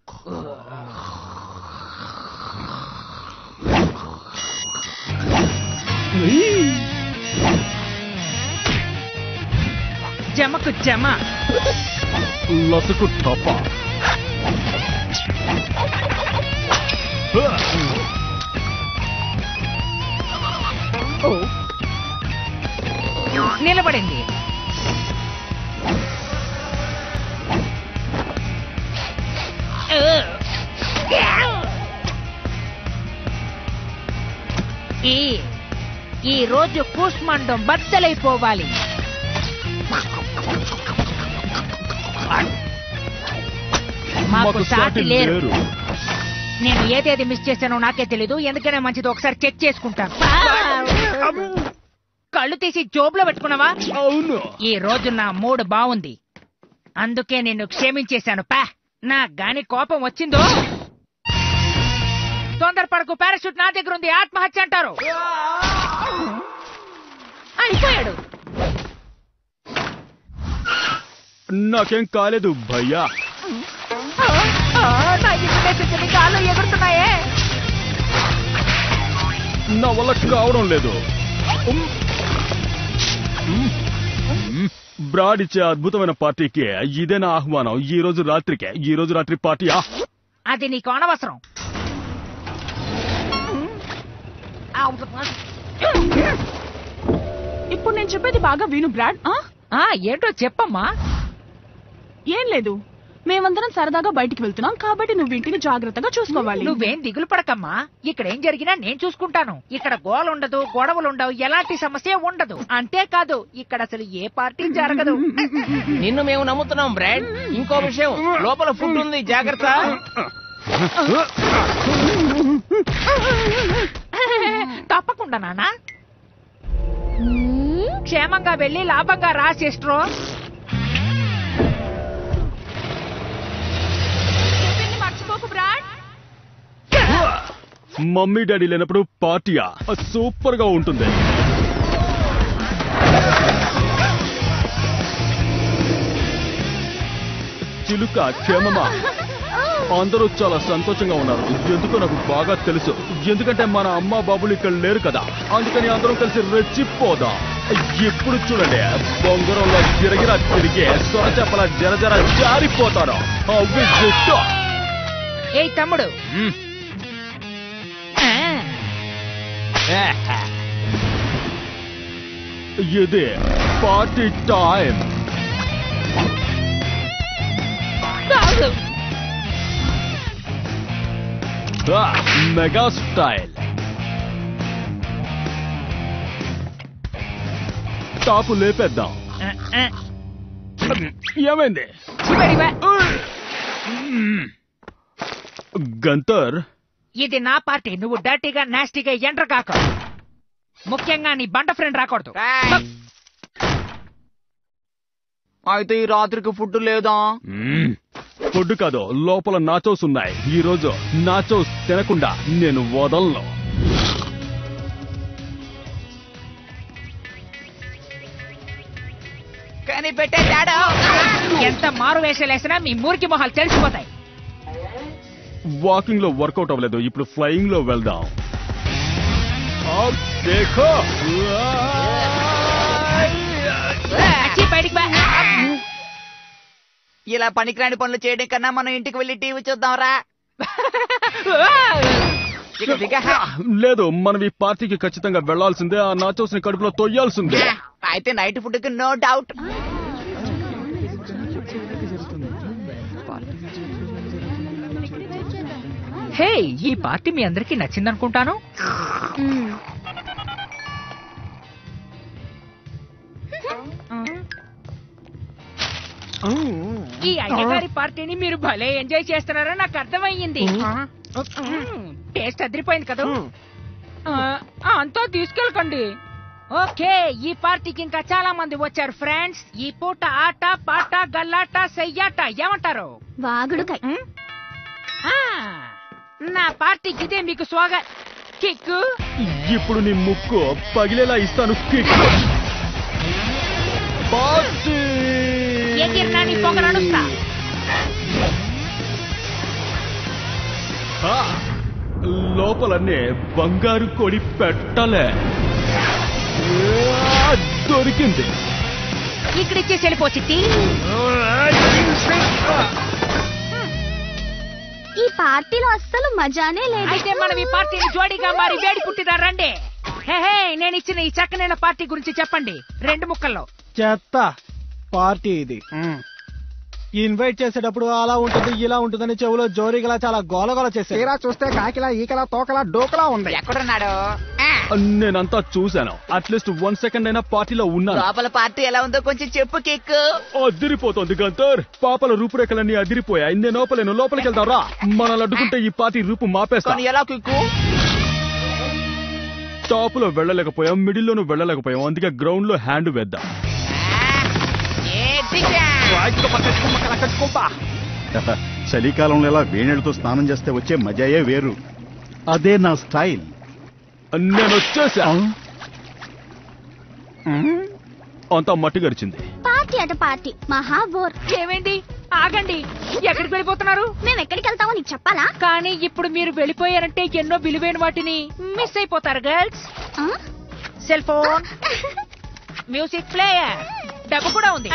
జమకు జమ లసకు టప నిలబడింది ఈ ఈ రోజు కూష్మండం బద్దలైపోవాలి మాకు సాటి లేరు నేను ఏదేది మిస్ చేశానో నాకే తెలీదు ఎందుకనే మంచిది ఒకసారి చెక్ చేసుకుంటాను కళ్ళు తీసి జోబులో పెట్టుకున్నావా అవును ఈ రోజు నా మూడ్ బాగుంది అందుకే నిన్ను క్షమించేశాను పా నా గాని కోపం వచ్చిందో తొందరపడకు పారాషూట్ నా దగ్గర ఉంది ఆత్మహత్య అంటారు అయిపోయాడు నాకేం కాలేదు భయ్యా ఆ, నా ఇన్ఫర్మేషన్ గాల్లో ఎగురుతున్నాయే నా వల్ల కావడం లేదు బ్రాడ్ ఇచ్చే అద్భుతమైన పార్టీకి ఇదే నా ఆహ్వానం ఈ రోజు రాత్రికే ఈ రోజు రాత్రి పార్టీ ఆ అది నీకు అనవసరం ఇప్పుడు నేను చెప్పేది బాగా విను బ్రాడ్ ఆ? ఆ, ఏంటో చెప్పమ్మా ఏం లేదు మేమందరం సరదాగా బయటికి వెళ్తున్నాం కాబట్టి నువ్వు ఇంటిని జాగ్రత్తగా చూసుకోవాలి నువ్వేం దిగులు పడకమ్మా ఇక్కడ ఏం జరిగినా నేను చూసుకుంటాను ఇక్కడ గోల ఉండదు గొడవలు ఉండవు ఎలాంటి సమస్య ఉండదు అంతేకాదు ఇక్కడ అసలు ఏ పార్టీ జరగదు నిన్ను మేము నమ్ముతున్నాం బ్రాడ్ ఇంకో విషయం లోపల ఫుడ్ ఉంది జాగ్రత్త తప్పకుండా నానా క్షేమంగా వెళ్ళి లాభంగా రా సిస్ట్రో చెప్పింది మర్చిపోకు బ్రాడ్ మమ్మీ డాడీ లేనప్పుడు పార్టీయా సూపర్ గా ఉంటుంది చిలుక క్షేమమా అందరూ చాలా సంతోషంగా ఉన్నారు ఎందుకో నాకు బాగా తెలుసు ఎందుకంటే మన అమ్మ బాబులు ఇక్కడ లేరు కదా అందుకని అందరం కలిసి రెచ్చిపోదాం ఎప్పుడు చూడండి బొంగరంలో గిరగిరా తిరిగి సొరచెప్పల జర జర జారిపోతారు అవి గుట్టు. ఏయ్ తమ్ముడు ఆ, ఇది పార్టీ టైం తాగు. మెగా స్టైల్ టాపు లేపేద్దాం ఆ, ఆ, ఏమైంది చివరివా. గంతర్ ఇది నా పార్టీ నువ్వు డర్టీగా నాస్టీగా ఎంటర్ కాక ముఖ్యంగా నీ బండ ఫ్రెండ్ రాకూడదు అయితే ఈ రాత్రికి ఫుడ్ లేదా ఫుడ్ కాదు లోపల నాచోస్ ఉన్నాయి ఈ రోజు నాచోస్ తినకుండా నేను వదలను కానీ పెట్టేశాడు ఎంత మారు వేషాలేసినా మీ మురికి మొహాలు తెలిసిపోతాయి వాకింగ్ లో వర్కౌట్ అవ్వలేదు ఇప్పుడు ఫ్లయింగ్ లో వెళ్దాం అబ్ దేఖో అచ్చి బయటికి బా. ఇలా పనికిరాని పనులు చేయడం కన్నా మనం ఇంటికి వెళ్ళి టీవీ చూద్దాంరా ఇక దిగ. లేదు మనం ఈ పార్టీకి ఖచ్చితంగా వెళ్లాల్సిందే ఆ నాచోస్ ని కడుపులో తొయ్యాల్సిందే అయితే నైట్ ఫుడ్ కి నో డౌట్ హే ఈ పార్టీ మీ అందరికి నచ్చిందనుకుంటాను ఈ అయ్యగారి పార్టీని మీరు భలే ఎంజాయ్ చేస్తున్నారో నాకు అర్థమయ్యింది టేస్ట్ అదిరిపోయింది కదా ఆ, ఆ, అంతా తీసుకెళ్ళకండి ఓకే ఈ పార్టీకి ఇంకా చాలా మంది వచ్చారు ఫ్రెండ్స్ ఈ పూట ఆట పాట గల్లాట సెయ్యాట ఏమంటారు వాగుడుకాయ్ ఉం? ఆ, నా పార్టీకి ఇదే మీకు స్వాగ కిక్కు ఇప్పుడు నీ ముక్కు పగిలేలా ఇస్తాను కిక్ పార్టీ ఎగిరినా నీ పొగ నడుస్తా ఆహా లోపలనే బంగారు కొడి పెట్టలే ఆ, దొరికింది ఇక్కడ ఇచ్చేసి వెళ్ళిపో చిట్టి ఈ పార్టీలో అస్సలు మజానే లేదు అయితే మనం ఈ పార్టీని జోడీగా మారి వేడి పుట్టిదా రండి హే హే నేను ఇచ్చిన ఈ చక్కనైన పార్టీ గురించి చెప్పండి రెండు ముక్కల్లో చెత్త పార్టీ ఇది ఇన్వైట్ చేసేటప్పుడు అలా ఉంటుంది ఇలా ఉంటుందని చెవులో జోరీగలా చాలా గోలగోల చేశారు తీరా చూస్తే కాకిలా ఈకలా తోకలా డోకలా ఉంది ఎక్కడున్నాడు నేనంతా చూశాను అట్లీస్ట్ వన్ సెకండ్ అయినా పార్టీలో ఉన్నాను లోపల పార్టీ ఎలా ఉందో కొంచెం చెప్పు కిక్కు అదిరిపోతోంది గంతర్ పాపల రూపురేఖలన్నీ అదిరిపోయాయి నేను లోపలేను లోపలికి వెళ్దాం రా మనల్ని అడ్డుకుంటే ఈ పార్టీ రూపు మాపేస్తా కానీ ఎలా కిక్కు టాప్ లో వెళ్ళలేకపోయాం మిడిల్ లోను వెళ్ళలేకపోయాం అందుకే గ్రౌండ్ లో హ్యాండ్ వేద్దాం చలికాలంలో ఇలా వేణెలతో స్నానం చేస్తే వచ్చే మజాయే వేరు అదే నా స్టైల్ నేను వచ్చేసా అంతా మట్టి గడిచింది పార్టీ అట పార్టీ మహా బోర్ ఏమైంది ఆగండి ఎక్కడికి వెళ్ళిపోతున్నారు మేము ఎక్కడికి వెళ్తామో నీకు చెప్పాలా కానీ ఇప్పుడు మీరు వెళ్ళిపోయారంటే ఎన్నో విలువైన వాటిని మిస్ అయిపోతారు గర్ల్స్ ఆ? సెల్ ఫోన్ మ్యూజిక్ ప్లేయర్ డబ్బు కూడా ఉంది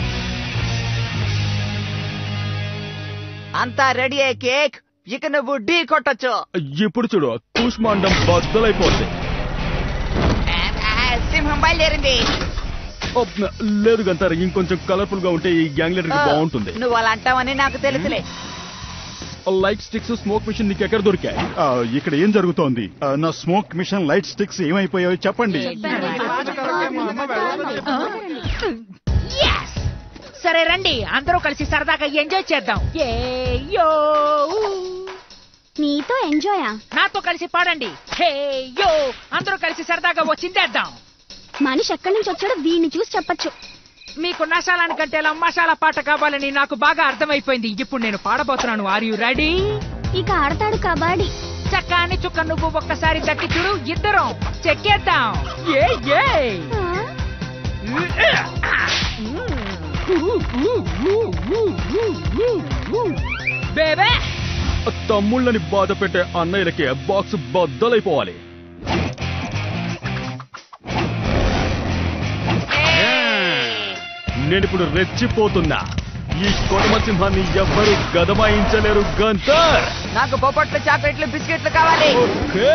అంతా రెడీ అయ్యే కేక్ ఇక నువ్వు ఢీ కొట్టొచ్చు ఇప్పుడు చూడు కూష్మాండం బద్దలైపోతుంది సింహం బయలుదేరింది అప్ లేదు గంతర్ ఇంకొంచెం కలర్ఫుల్ గా ఉంటే ఈ గ్యాంగ్ లీడర్ బాగుంటుంది నువ్వు అలా అంటావని నాకు తెలుసులే లైట్ స్టిక్స్ స్మోక్ మిషన్ నీకు ఎక్కడ దొరికాయి ఆ, ఇక్కడ ఏం జరుగుతోంది ఆ, నా స్మోక్ మిషన్ లైట్ స్టిక్స్ ఏమైపోయాయో చెప్పండి Yes! సరే రండి అందరూ కలిసి సరదాగా ఎంజాయ్ చేద్దాం ఏ యో నీతో ఎంజాయా నాతో కలిసి పాడండి హే యో అందరూ కలిసి సరదాగా వచ్చిందేద్దాం మనిషి ఎక్కడి నుంచి వచ్చాడో వీడిని చూసి చెప్పొచ్చు మీకు నశాలానికంటే మసాలా పాట కావాలని నాకు బాగా అర్థమైపోయింది ఇప్పుడు నేను పాడబోతున్నాను ఆర్ యు రెడీ ఇక ఆడతాడు కబాడీ చక్కాని చుక్క నువ్వు ఒక్కసారి దక్కి చూడు ఇద్దరం చెక్కేద్దాం ఏ ఏ ఆ? బేబే తమ్ముళ్ళని బాధ పెట్టే అన్నయ్యలకి బాక్స్ బద్దలైపోవాలి నేనిప్పుడు రెచ్చిపోతున్నా ఈ కొడమ సింహాన్ని ఎవ్వరూ గదమాయించలేరు గంతర్ నాకు బొప్పట్లు చాక్లెట్లు బిస్కెట్లు కావాలి ఓకే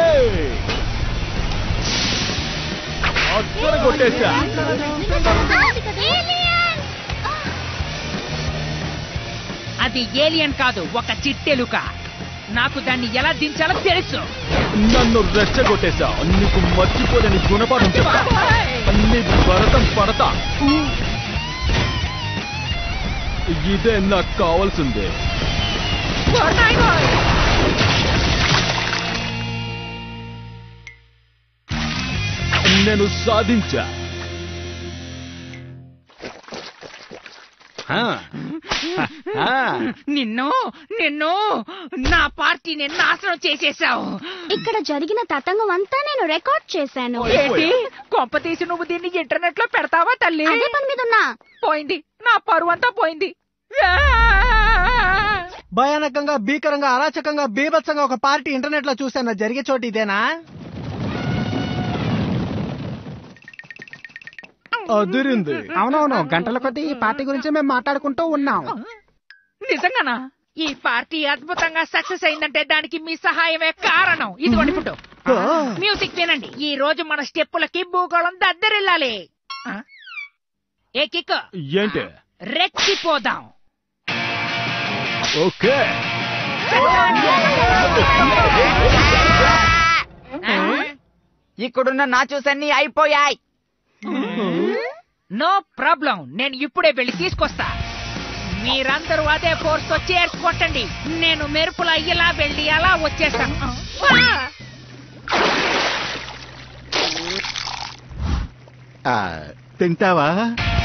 అక్కడ కొట్టేశా అది ఏలియన్ కాదు ఒక చిట్టెలుక నాకు దాన్ని ఎలా దించాలో తెలుసు నన్ను రెచ్చగొట్టేశా నీకు మర్చిపోలేని గుణపాఠం చెప్తా నీ భరతం పడతా ఇదే నాకు కావాల్సిందే నేను సాధించా ఆ. ఆ. నిన్ను నిన్ను నా పార్టీని నాశనం చేసేసావు ఇక్కడ జరిగిన తతంగం అంతా నేను రికార్డ్ చేశాను ఏంటి కొంప తీసి నువ్వు దీన్ని ఇంటర్నెట్ లో పెడతావా తల్లి అదే పని మీద ఉన్నా పోయింది నా పరువు అంతా పోయింది భయానకంగా భీకరంగా అరాచకంగా బీభత్సంగా ఒక పార్టీ ఇంటర్నెట్ లో చూసాను జరిగే చోటు ఇదేనా అదిరింది అవునవును గంటల కొద్దీ ఈ పార్టీ గురించి మేము మాట్లాడుకుంటూ ఉన్నాం నిజంగానా ఈ పార్టీ అద్భుతంగా సక్సెస్ అయిందంటే దానికి మీ సహాయమే కారణం ఇదిగోండి ఫుడ్ మ్యూజిక్ వినండి ఈ రోజు మన స్టెప్పులకి భూగోళం దద్దరిల్లాలి ఆ? ఏ కిక్ ఏంటి రెచ్చిపోదాం ఓకే ఇక్కడున్న నాచూస్ అన్ని అయిపోయాయి నో ప్రాబ్లం నేను ఇప్పుడే వెళ్ళి తీసుకొస్తా మీరందరూ అదే ఫోర్స్ తో చేర్స్ కొట్టండి నేను మెరుపులా ఇలా వెళ్ళి అలా వచ్చేస్తాను ఆ, తింటావా